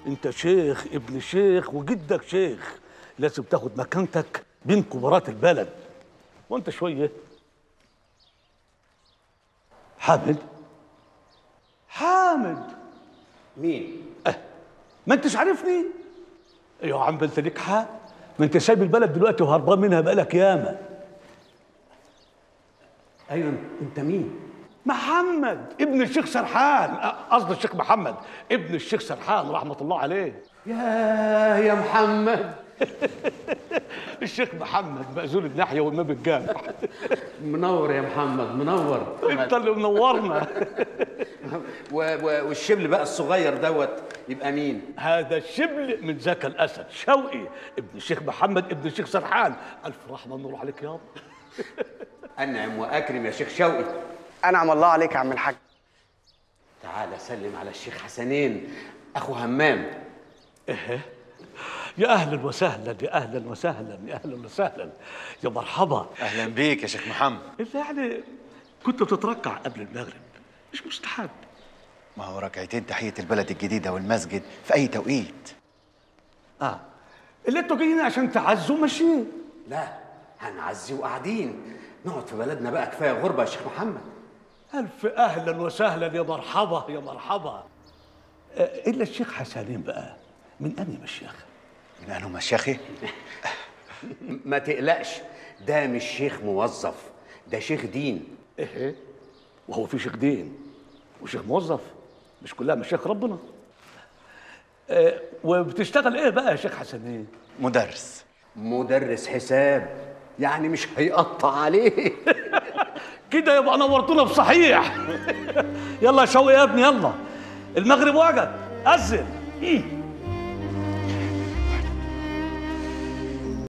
انت شيخ ابن شيخ وجدك شيخ لازم تاخد مكانتك بين كبارات البلد وانت شويه حامد حامد مين؟ ما انتش عارفني يا عم انت ليك حق ما انت سايب البلد دلوقتي وهربان منها بقالك ياما ايوه انت مين؟ محمد ابن الشيخ سرحان أ- قصدي الشيخ محمد ابن الشيخ سرحان رحمه الله عليه يا يا محمد الشيخ محمد مأذون الناحيه وامام الجامع منور يا محمد منور انت اللي منورنا و... و... والشبل بقى الصغير دوت يبقى مين؟ هذا الشبل من ذاك الاسد شوقي ابن الشيخ محمد ابن الشيخ سرحان الف رحمه ونور عليك يابا انعم واكرم يا شيخ شوقي انعم الله عليك يا عم الحاج تعال سلم على الشيخ حسنين اخو همام يا اهلا وسهلا يا اهلا وسهلا يا اهلا وسهلا يا مرحبا اهلا بيك يا شيخ محمد انت يعني كنت بتتركع قبل المغرب مش مستحب ما هو ركعتين تحية البلد الجديدة والمسجد في أي توقيت اه اللي انتوا جايين عشان تعزوا ماشيين لا هنعزي وقاعدين نقعد في بلدنا بقى كفايه غربه يا شيخ محمد الف اهلا وسهلا يا مرحبا يا مرحبا آه، الا الشيخ حسنين بقى من انهي مشيخ من أنه مشيخي م- ما تقلقش ده مش شيخ موظف ده شيخ دين ايه وهو في شيخ دين وشيخ موظف مش كلها مشايخ ربنا آه وبتشتغل ايه بقى يا شيخ حسنين مدرس مدرس حساب يعني مش هيقطع عليه كده يبقى نورتونا بصحيح يلا يا شوقي يا ابني يلا المغرب وجد اذن